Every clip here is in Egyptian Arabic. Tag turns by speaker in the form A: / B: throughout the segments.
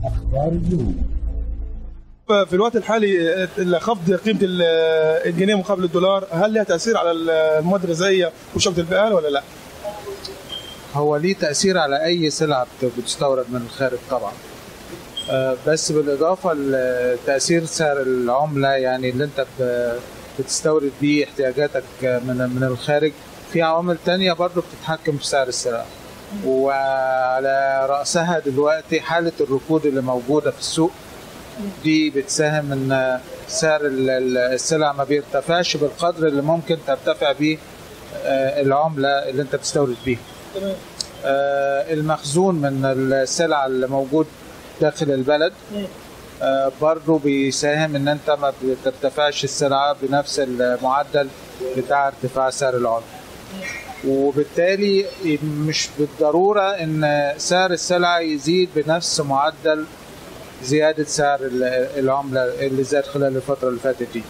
A: أخبار اليوم
B: في الوقت الحالي خفض قيمه الجنيه مقابل الدولار هل لها تاثير على المواد الغذائيه وشبكه البقال ولا لا؟
C: هو ليه تأثير على أي سلعة بت- بتستورد من الخارج طبعا آه، بس بالإضافة لتأثير سعر العملة يعني اللي أنت ب- بتستورد بيه احتياجاتك من من الخارج في عوامل تانية برضو بتتحكم في سعر السلع وعلى رأسها دلوقتي حالة الركود اللي موجودة في السوق دي بتساهم ان سعر ال- ال- السلع ما بيرتفعش بالقدر اللي ممكن ترتفع بيه آه، العملة اللي انت بتستورد بيها
B: تمام
C: آه، المخزون من السلع اللي موجود داخل البلد آه، برضو بيساهم ان انت ما بترتفعش السلعة بنفس المعدل بتاع ارتفاع سعر العملة وبالتالي مش بالضرورة ان سعر السلع يزيد بنفس معدل زيادة سعر ال- العملة اللي زاد خلال الفترة اللي فاتت دي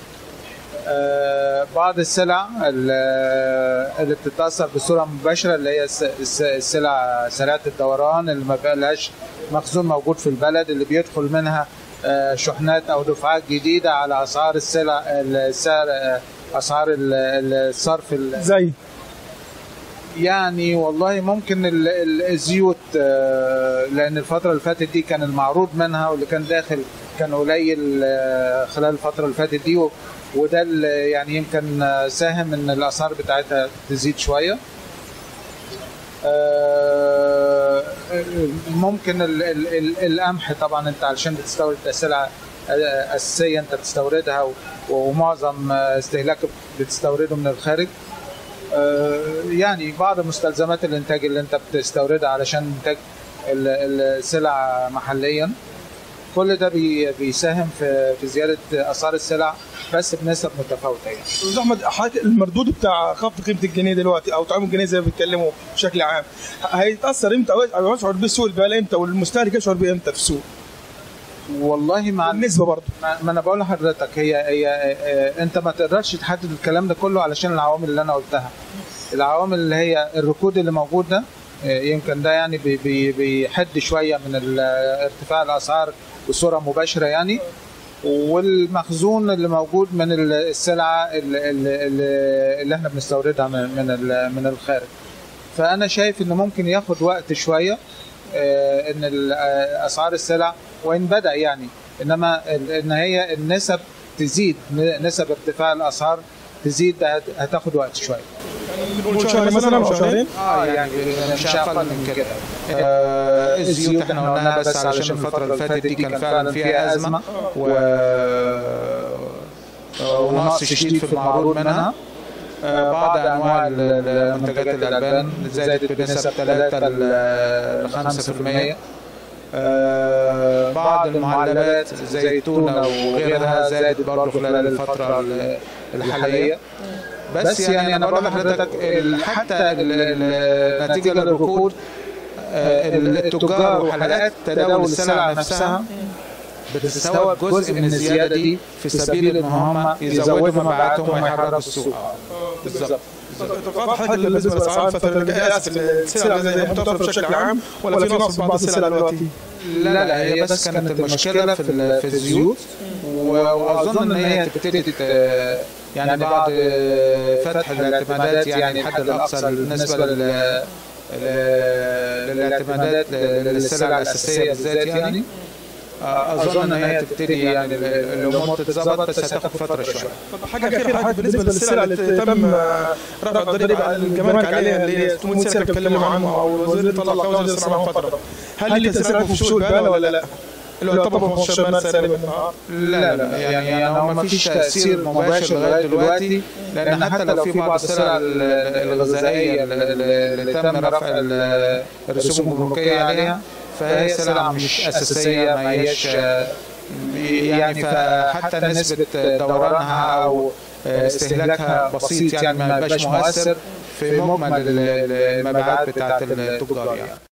C: آه، بعض السلع ال- اللي بتتأثر بصورة مباشرة اللي هي الس- الس- السلع سريعة الدوران اللي ما بقالهاش مخزون موجود في البلد اللي بيدخل منها آه، شحنات أو دفعات جديدة على أسعار السلع السعر آه، أسعار ال- الصرف ال-
B: زي
C: يعني والله ممكن ال- ال- الزيوت آه، لان الفتره اللي فاتت دي كان المعروض منها واللي كان داخل كان قليل آه، خلال الفتره اللي فاتت دي و- وده اللي يعني يمكن آه، ساهم ان الاسعار بتاعتها تزيد شويه آه، ممكن ال- ال- ال- القمح طبعا انت علشان بتستورد سلعه آه، اساسيه انت بتستوردها و- ومعظم آه، استهلاكك بتستورده من الخارج آه، يعني بعض مستلزمات الانتاج اللي انت بتستوردها علشان انتاج ال- السلع محليا كل ده بي- بيساهم في في زياده اسعار السلع بس بنسب متفاوته يعني
B: استاذ احمد حضرتك المردود بتاع خفض قيمه الجنيه دلوقتي او تعامل الجنيه زي ما بيتكلموا بشكل عام هيتاثر امتى او يشعر بيه السوق البقال امتى والمستهلك يشعر بيه امتى في السوق؟
C: والله مع
B: النسبه برضه
C: ما ما انا بقول لحضرتك هي هي آه، انت ما تقدرش تحدد الكلام ده كله علشان العوامل اللي انا قلتها العوامل اللي هي الركود اللي موجود ده آه، يمكن ده يعني بي- بي- بيحد شويه من ال- ارتفاع الاسعار بصوره مباشره يعني والمخزون اللي موجود من ال- السلعه اللي, اللي, اللي احنا بنستوردها من من ال- من الخارج فانا شايف انه ممكن ياخد وقت شويه آه، ان ال- آه، اسعار السلع وان بدا يعني انما ال- ان هي النسب تزيد ن- نسب ارتفاع الاسعار تزيد ده هت- هتاخد وقت شويه
B: نقول شهر مثلا او شهرين
C: اه يعني مش اقل من كده آه، الزيوت احنا قلناها بس علشان الفتره اللي فاتت دي كان فعلا فيها ازمه و ونقص شديد في المعروض منها آه، بعض انواع ال- ال- منتجات الالبان زادت بنسب 3 ل 5% آه، بعض المعلبات زي التونه وغيرها زادت برضه خلال الفتره ال- الحاليه بس يعني انا بقول لحضرتك ال- حتى ال- ال- نتيجه للركود آه، التجار وحلقات تداول السلع نفسها بتستوعب جزء من الزياده دي في سبيل ان هم يزودوا مبيعاتهم ويحرروا السوق بالظبط
B: توقعات حضرتك بالنسبه للاسعار الفتره الجايه اسف السلع زي المتوفر بشكل عام ولا في نقص في بعض السلع دلوقتي؟
C: لا لا هي بس كانت المشكله في ال- في الزيوت و- واظن ان هي تبتدي ت- يعني بعد فتح الاعتمادات يعني الحد الاقصى بالنسبه لل ل- للاعتمادات للسلع الاساسيه بالذات يعني اظن ان هي تبتدي يعني ال- الامور تتظبط بس هتاخد فتره شويه
B: طب حاجه اخيره حضرتك بالنسبه للسلع اللي تم رفع الضريبه على الجمارك عليها اللي هي 800 سنه بيتكلموا عنها او الوزير طلع وزير الصناعه من فتره هل ليه تاثير في سوق البقاله ولا لا؟ اللي هو طبعا 15 مارس تقريبا
C: لا لا يعني يعني هو ما فيش تاثير مباشر لغايه دلوقتي لان حتى لو في بعض السلع ال- الغذائيه اللي- اللي تم رفع ال- الرسوم الجمركيه عليها فهي سلع مش اساسيه ما هياش يعني فحتى نسبه دورانها او استهلاكها بسيط يعني ما يبقاش مؤثر في مجمل المبيعات بتاعت التجار يعني